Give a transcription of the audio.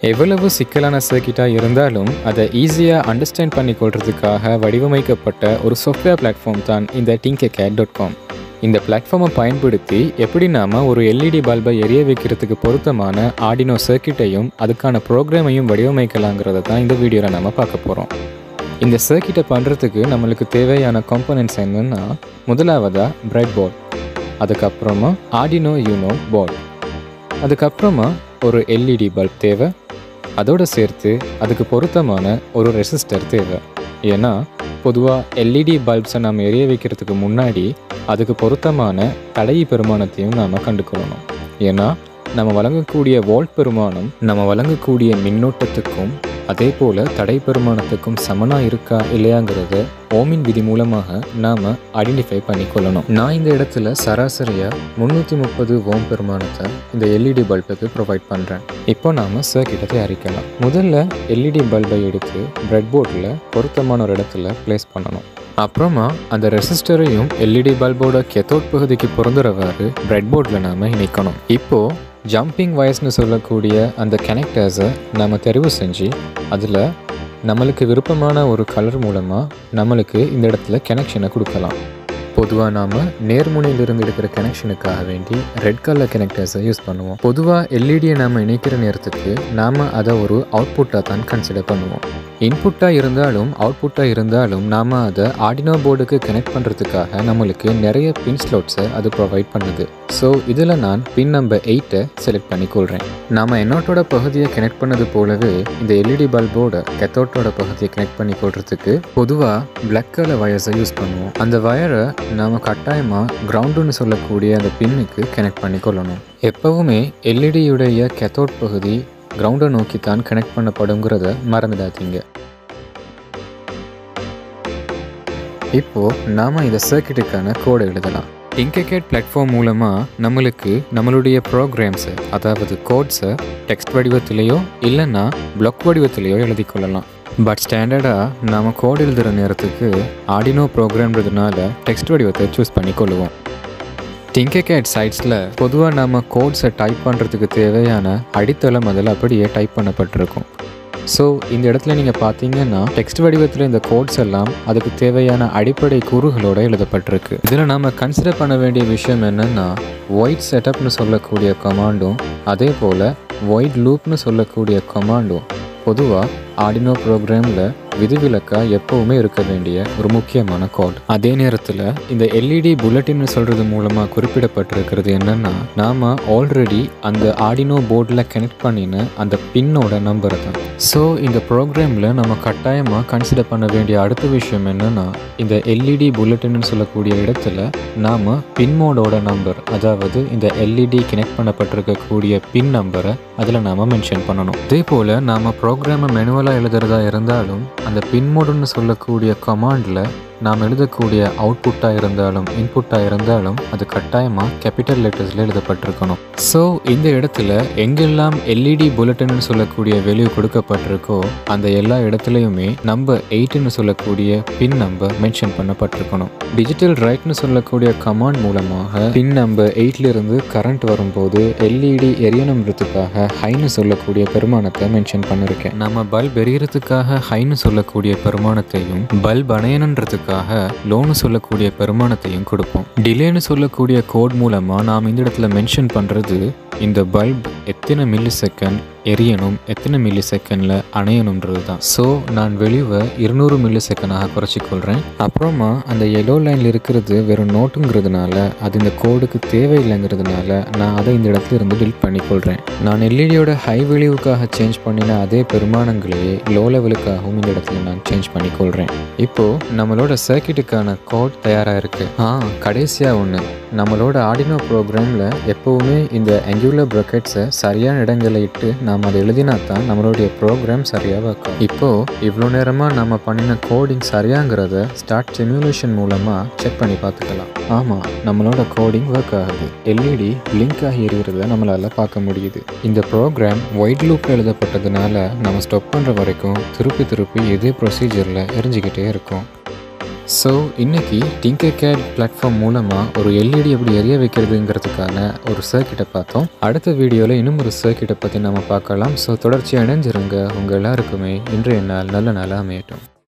எவ்வளவு சிக்கலான சர்க்கிட்டாக இருந்தாலும் அதை ஈஸியாக அண்டர்ஸ்டாண்ட் பண்ணிக்கொள்றதுக்காக வடிவமைக்கப்பட்ட ஒரு சாஃப்ட்வேர் பிளாட்ஃபார்ம் தான் இந்த டிங்கேகேட் டாட் காம் இந்த பிளாட்ஃபார்மை பயன்படுத்தி எப்படி நாம் ஒரு எல்இடி பல்பை எரிய வைக்கிறதுக்கு பொருத்தமான ஆடினோ சர்க்கிட்டையும் அதுக்கான ப்ரோக்ராமையும் வடிவமைக்கலாங்கிறத தான் இந்த வீடியோவில் நம்ம பார்க்க போகிறோம் இந்த சர்க்கிட்டை பண்ணுறதுக்கு நம்மளுக்கு தேவையான காம்பனன்ட்ஸ் என்னென்னா முதலாவதாக பிரெட் போர்ட் அதுக்கப்புறமா ஆடினோ யூனோ போர்ட் அதுக்கப்புறமா ஒரு எல்இடி பல்ப் தேவை அதோடு சேர்த்து அதுக்கு பொருத்தமான ஒரு ரெசிஸ்டர் தேவை ஏன்னா பொதுவாக எல்இடி பல்ப்ஸை நம்ம எரிய வைக்கிறதுக்கு முன்னாடி அதுக்கு பொருத்தமான தடை பெருமானத்தையும் நாம் கண்டுக்கொள்ளணும் ஏன்னா நம்ம வழங்கக்கூடிய வோல்ட் பெருமானம் நம்ம வழங்கக்கூடிய மின்னோட்டத்துக்கும் அதே போல் தடை பெருமானத்துக்கும் சமனாக இருக்கா இல்லையாங்கிறத ஓமின் விதி மூலமாக நாம் ஐடென்டிஃபை பண்ணிக்கொள்ளணும் நான் இந்த இடத்துல சராசரியாக முந்நூற்றி முப்பது ஓம் பெருமானத்தை இந்த எல்இடி பல்புக்கு ப்ரொவைட் பண்ணுறேன் இப்போ நாம் சர்க்கிட்டை தயாரிக்கலாம் முதல்ல எல்இடி பல்பை எடுத்து பிரெட் போர்டில் பொருத்தமான ஒரு இடத்துல ப்ளேஸ் பண்ணணும் அப்புறமா அந்த ரெசிஸ்டரையும் எல்இடி பல்போட கெத்தோட் பகுதிக்கு பொருந்துறவாறு பிரெட் போர்டில் நாம் இணைக்கணும் இப்போது ஜம்பிங் வயர்ஸ்னு சொல்லக்கூடிய அந்த கனெக்டர்ஸை நம்ம தெரிவு செஞ்சு அதில் நம்மளுக்கு விருப்பமான ஒரு கலர் மூலமாக நம்மளுக்கு இந்த இடத்துல கனெக்ஷனை கொடுக்கலாம் பொதுவாக நாம் நேர்முனையிலிருந்து எடுக்கிற கனெக்ஷனுக்காக வேண்டி ரெட் கலர் கனெக்டர்ஸை யூஸ் பண்ணுவோம் பொதுவாக எல்இடியை நாம் இணைக்கிற நேரத்துக்கு நாம் அதை ஒரு அவுட்புட்டாக தான் கன்சிடர் பண்ணுவோம் இன்புட்டாக இருந்தாலும் அவுட்புட்டாக இருந்தாலும் நாம் அதை ஆடினோ போர்டுக்கு கனெக்ட் பண்ணுறதுக்காக நம்மளுக்கு நிறைய பின் ஸ்லோட்ஸை அது ப்ரொவைட் பண்ணுது ஸோ இதில் நான் பின் நம்பர் எயிட்டை செலக்ட் பண்ணிக்கொள்கிறேன் நாம் என்னோட்டோட பகுதியை கனெக்ட் பண்ணது போலவே இந்த எல்இடி பல்போட கெத்தோட்டோட பகுதியை கனெக்ட் பண்ணி கொள்றதுக்கு பொதுவாக பிளாக் கலர் வயர்ஸை யூஸ் பண்ணுவோம் அந்த வயரை நாம் கட்டாயமாக கிரவுண்டுன்னு சொல்லக்கூடிய அந்த பின்னுக்கு கனெக்ட் பண்ணிக்கொள்ளணும் எப்போவுமே எல்இடியுடைய கெத்தோட் பகுதி கிரவுண்டை நோக்கி தான் கனெக்ட் பண்ணப்படுங்கிறத மறந்துடாதீங்க இப்போது நாம் இந்த சர்க்கிட்டுக்கான கோடை எழுதலாம் டிங்ககேட் பிளாட்ஃபார்ம் மூலமாக நம்மளுக்கு நம்மளுடைய ப்ரோக்ராம்ஸை அதாவது கோட்ஸை டெக்ஸ்ட் வடிவத்திலேயோ இல்லைன்னா பிளாக் வடிவத்திலேயோ எழுதி கொள்ளலாம் பட் ஸ்டாண்டர்டாக நாம் கோட் எழுதுகிற நேரத்துக்கு ஆடினோ ப்ரோக்ராம்ன்றதுனால டெக்ஸ்ட் வடிவத்தை சூஸ் பண்ணிக்கொள்ளுவோம் டிங்ககேட் சைட்ஸில் பொதுவாக நம்ம கோட்ஸை டைப் பண்ணுறதுக்கு தேவையான அடித்தளம் அதில் அப்படியே டைப் பண்ணப்பட்டிருக்கும் ஸோ இந்த இடத்துல நீங்கள் பார்த்தீங்கன்னா டெக்ஸ்ட் வடிவத்தில் இந்த கோட்ஸ் எல்லாம் அதுக்கு தேவையான அடிப்படை கூறுகளோடு எழுதப்பட்டிருக்கு இதில் நாம் கன்சிடர் பண்ண வேண்டிய விஷயம் என்னென்னா ஒயிட் செட்டப்னு சொல்லக்கூடிய கமாண்டும் அதே போல் ஒயிட் லூப்னு சொல்லக்கூடிய கமாண்டும் பொதுவாக ஆடினோ ப்ரோக்ராமில் விதிவிலக்காக எப்போவுமே இருக்க வேண்டிய ஒரு முக்கியமான கோட் அதே நேரத்தில் இந்த எல்இடி புல்லட்டின்னு சொல்கிறது மூலமாக குறிப்பிடப்பட்டிருக்கிறது என்னென்னா நாம் ஆல்ரெடி அந்த ஆடினோ போர்டில் கனெக்ட் பண்ணின அந்த பின்னோட நம்பரை தான் ஸோ இந்த ப்ரோக்ராமில் நம்ம கட்டாயமாக கன்சிடர் பண்ண வேண்டிய அடுத்த விஷயம் என்னென்னா இந்த எல்இடி புல்லட்டின்னு சொல்லக்கூடிய இடத்துல நாம் பின் மோடோட நம்பர் அதாவது இந்த எல்இடி கனெக்ட் பண்ணப்பட்டிருக்கக்கூடிய பின் நம்பரை அதில் நாம் மென்ஷன் பண்ணணும் அதே போல் நாம் ப்ரோக்ராமை மெனுவலாக எழுதுறதா இருந்தாலும் அந்த பின்மோடுன்னு சொல்லக்கூடிய கமாண்டில் நாம் எழுதக்கூடிய அவுட்புட்டாக இருந்தாலும் இன்புட்டாக இருந்தாலும் அது கட்டாயமாக கேபிட்டல் லெட்டர்ஸில் எழுதப்பட்டிருக்கணும் ஸோ இந்த இடத்துல எங்கெல்லாம் எல்இடி புல்லட்டின்னு சொல்லக்கூடிய வெளியூ கொடுக்கப்பட்டிருக்கோ அந்த எல்லா இடத்துலையுமே நம்பர் எயிட்டுன்னு சொல்லக்கூடிய பின் நம்பர் மென்ஷன் பண்ணப்பட்டிருக்கணும் டிஜிட்டல் ரைட்னு சொல்லக்கூடிய கமாண்ட் மூலமாக பின் நம்பர் எயிட்லேருந்து கரண்ட் வரும்போது எல்இடி எரியணுன்றதுக்காக ஹைன்னு சொல்லக்கூடிய பெருமானத்தை மென்ஷன் பண்ணியிருக்கேன் நம்ம பல்ப் எரியறதுக்காக ஹைன்னு சொல்லக்கூடிய பெருமானத்தையும் பல்ப் அணையணுன்றதுக்காக லோனு சொல்லக்கூடிய பெருமானத்தையும் கொடுப்போம் டிலேன்னு சொல்லக்கூடிய கோட் மூலமாக நாம் இந்த இடத்துல மென்ஷன் பண்ணுறது இந்த பல்ப் எத்தனை மில்லி செகண்ட் எரியணும் எத்தனை மில்லி செகண்டில் அணையணுன்றது தான் ஸோ நான் வெளிவை இருநூறு மில்லி செகண்டாக குறைச்சிக்கொள்கிறேன் அப்புறமா அந்த எல்லோ லைனில் இருக்கிறது வெறும் நோட்டுங்கிறதுனால அது இந்த கோடுக்கு தேவையில்லைங்கிறதுனால நான் அதை இந்த இடத்துல இருந்து டில் பண்ணிக்கொள்கிறேன் நான் எல்இடியோட ஹை வெளிவுக்காக சேஞ்ச் பண்ணின அதே பெருமானங்களையே லோ லெவலுக்காகவும் இந்த இடத்துல நான் சேஞ்ச் பண்ணிக்கொள்கிறேன் இப்போது நம்மளோட சர்க்கிட்டுக்கான கோட் தயாராக இருக்குது ஆ கடைசியாக ஒன்று நம்மளோட ஆடினோ ப்ரோக்ராமில் எப்போவுமே இந்த அங்குலர் ப்ரொக்கெட்ஸை சரியான இடங்களில் இட்டு நாம் அதை எழுதினா தான் நம்மளுடைய ப்ரோக்ராம் சரியாக ஒர்க் ஆகும் இப்போது இவ்வளோ நேரமாக நம்ம பண்ணின கோடிங் சரியாங்கிறத ஸ்டார்ட் சிமுலேஷன் மூலமாக செக் பண்ணி பார்த்துக்கலாம் ஆமாம் நம்மளோட கோடிங் ஒர்க் ஆகுது எல்இடி பிளிங்க் ஆகி எறிகிறத நம்மளால் பார்க்க முடியுது இந்த ப்ரோக்ராம் ஒயிட் லூப்பில் எழுதப்பட்டதுனால நம்ம ஸ்டாப் பண்ணுற வரைக்கும் திருப்பி திருப்பி இதே ப்ரொசீஜரில் எரிஞ்சிக்கிட்டே இருக்கும் ஸோ இன்னைக்கு டிங்கர் கேட் பிளாட்ஃபார்ம் மூலமாக ஒரு எல்இடி எப்படி எரிய வைக்கிறதுங்கிறதுக்கான ஒரு சர்க்கிட்டை பார்த்தோம் அடுத்த வீடியோவில் இன்னும் ஒரு சர்க்கிட்டை பற்றி நம்ம பார்க்கலாம் ஸோ தொடர்ச்சியாக இணைஞ்சிருங்க உங்கள் எல்லாருக்குமே இன்றைய நாள் நல்ல நாளாக அமையட்டும்